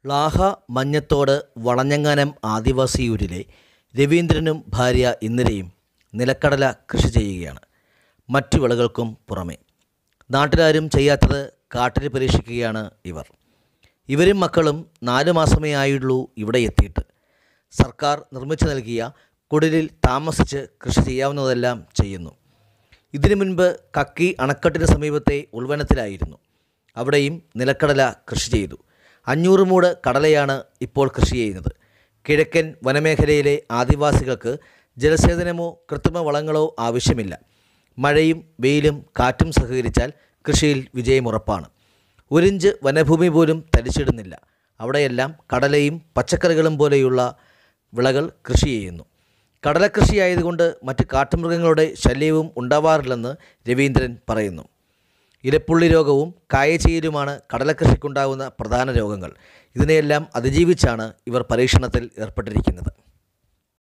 ളാഹ മഞ്ഞത്തോട് വളഞ്ഞങ്ങാനം ആദിവാസിയൂരിലെ രവീന്ദ്രനും ഭാര്യ ഇന്ദിരയും നിലക്കടല കൃഷി ചെയ്യുകയാണ് മറ്റു വിളകൾക്കും പുറമെ നാട്ടിലാരും ചെയ്യാത്തത് കാട്ടിൽ പരീക്ഷിക്കുകയാണ് ഇവർ ഇവരും മക്കളും നാല് മാസമേ ആയുള്ളൂ ഇവിടെ എത്തിയിട്ട് സർക്കാർ നിർമ്മിച്ചു നൽകിയ കുടിലിൽ താമസിച്ച് കൃഷി ചെയ്യാവുന്നതെല്ലാം ചെയ്യുന്നു ഇതിനു മുൻപ് കക്കി അണക്കെട്ടിന് സമീപത്തെ ഉൾവനത്തിലായിരുന്നു അവിടെയും നിലക്കടല കൃഷി ചെയ്തു അഞ്ഞൂറ് മൂട് കടലയാണ് ഇപ്പോൾ കൃഷി ചെയ്യുന്നത് കിഴക്കൻ വനമേഖലയിലെ ആദിവാസികൾക്ക് ജലസേചനമോ കൃത്രിമ വളങ്ങളോ ആവശ്യമില്ല മഴയും വെയിലും കാറ്റും സഹകരിച്ചാൽ കൃഷിയിൽ വിജയമുറപ്പാണ് ഒരിഞ്ച് വനഭൂമി പോലും തരിച്ചിടുന്നില്ല അവിടെയെല്ലാം കടലയും പച്ചക്കറികളും പോലെയുള്ള വിളകൾ കൃഷി ചെയ്യുന്നു കടലക്കൃഷി ആയതുകൊണ്ട് മറ്റ് കാട്ടുമൃഗങ്ങളുടെ ശല്യവും ഉണ്ടാവാറില്ലെന്ന് രവീന്ദ്രൻ പറയുന്നു ഇലപ്പുള്ളി രോഗവും കായചീരുമാണ് കടലക്കൃഷിക്കുണ്ടാകുന്ന പ്രധാന രോഗങ്ങൾ ഇതിനെയെല്ലാം അതിജീവിച്ചാണ് ഇവർ പരീക്ഷണത്തിൽ ഏർപ്പെട്ടിരിക്കുന്നത്